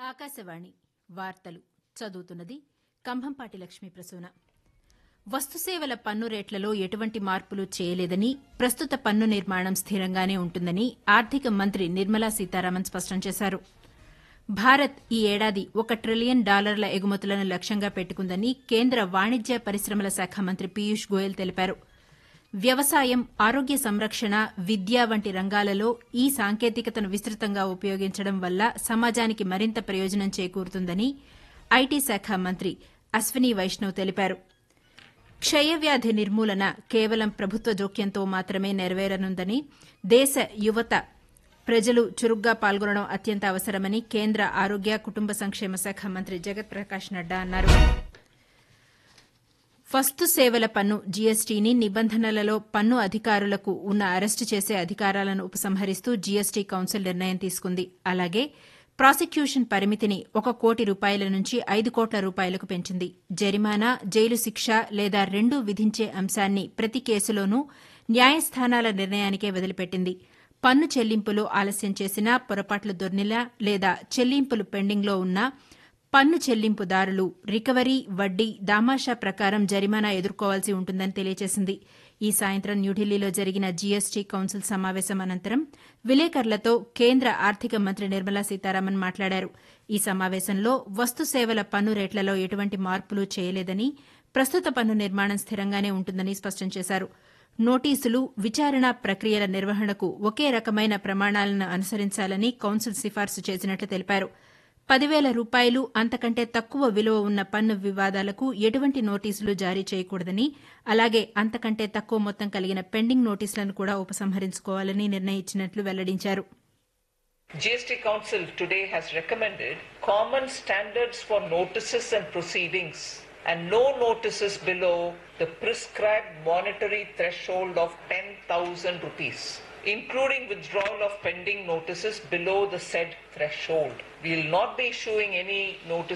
ఆకాశవాణి వార్తలు చదువుతున్నది కంభంపాటి లక్ష్మీ ప్రసూన వస్తుసేవల పన్ను రేట్లలో ఎటువంటి మార్పులు చేయలేదని ప్రస్తుత పన్ను నిర్మాణం స్థిరంగానే ఉంటుందని ఆర్థిక మంత్రి నిర్మలా సీతారామన్ స్పష్టం చేశారు భారత్ ఈ ఏడాది ఒక ట్రిలియన్ డాలర్ల ఎగుమతులను లక్ష్యంగా పెట్టుకుందని కేంద్ర వాణిజ్య పరిశ్రమల శాఖ మంత్రి పీయూష్ గోయల్ తెలిపారు వ్యవసాయం ఆరోగ్య సంరక్షణ విద్య వంటి రంగాలలో ఈ సాంకేతికతను విస్తృతంగా ఉపయోగించడం వల్ల సమాజానికి మరింత ప్రయోజనం చేకూరుతుందని ఐటీ శాఖ మంత్రి అశ్విని వైష్ణవ్ తెలిపారు క్షయవ్యాధి నిర్మూలన కేవలం ప్రభుత్వ జోక్యంతో మాత్రమే నెరవేరనుందని దేశ యువత ప్రజలు చురుగ్గా పాల్గొనడం అత్యంత అవసరమని కేంద్ర ఆరోగ్య కుటుంబ సంక్షేమ శాఖ మంత్రి జగత్ ప్రకాష్ నడ్డా అన్నారు వస్తు సేవల పన్ను జీఎస్టీని నిబంధనలలో పన్ను అధికారులకు ఉన్న అరెస్టు చేసే అధికారాలను ఉపసంహరిస్తూ జీఎస్టీ కౌన్సిల్ నిర్ణయం తీసుకుంది అలాగే ప్రాసిక్యూషన్ పరిమితిని ఒక కోటి రూపాయల నుంచి ఐదు కోట్ల రూపాయలకు పెంచింది జరిమానా జైలు శిక్ష లేదా రెండూ విధించే అంశాన్ని ప్రతి కేసులోనూ న్యాయస్థానాల నిర్ణయానికే వదిలిపెట్టింది పన్ను చెల్లింపులో ఆలస్యం చేసినా పొరపాట్లు దొర్నిలా లేదా చెల్లింపులు పెండింగ్లో ఉన్నా పన్ను చెల్లింపుదారులు రికవరీ వడ్డీ దామాషా ప్రకారం జరిమానా ఎదుర్కోవాల్సి ఉంటుందని తెలియజేసింది ఈ సాయంత్రం న్యూఢిల్లీలో జరిగిన జీఎస్టీ కౌన్సిల్ సమావేశం అనంతరం విలేకరులతో కేంద్ర ఆర్థిక మంత్రి నిర్మలా సీతారామన్ మాట్లాడారు ఈ సమావేశంలో వస్తు సేవల పన్ను రేట్లలో ఎటువంటి మార్పులు చేయలేదని ప్రస్తుత పన్ను నిర్మాణం స్థిరంగానే ఉంటుందని స్పష్టం చేశారు నోటీసులు విచారణ ప్రక్రియల నిర్వహణకు ఒకే రకమైన ప్రమాణాలను అనుసరించాలని కౌన్సిల్ సిఫార్సు చేసినట్లు తెలిపారు పదివేల రూపాయలు అంతకంటే తక్కువ విలువ ఉన్న పన్ను వివాదాలకు ఎటువంటి నోటీసులు జారీ చేయకూడదని అలాగే అంతకంటే తక్కువ మొత్తం కలిగిన పెండింగ్ నోటీసులను కూడా ఉపసంహరించుకోవాలని నిర్ణయించినట్లు వెల్లడించారు GST Council today has recommended common standards for notices and proceedings and no notices below the prescribed monetary threshold of 10,000 rupees, including withdrawal of pending notices below the said threshold. We will not be issuing any notice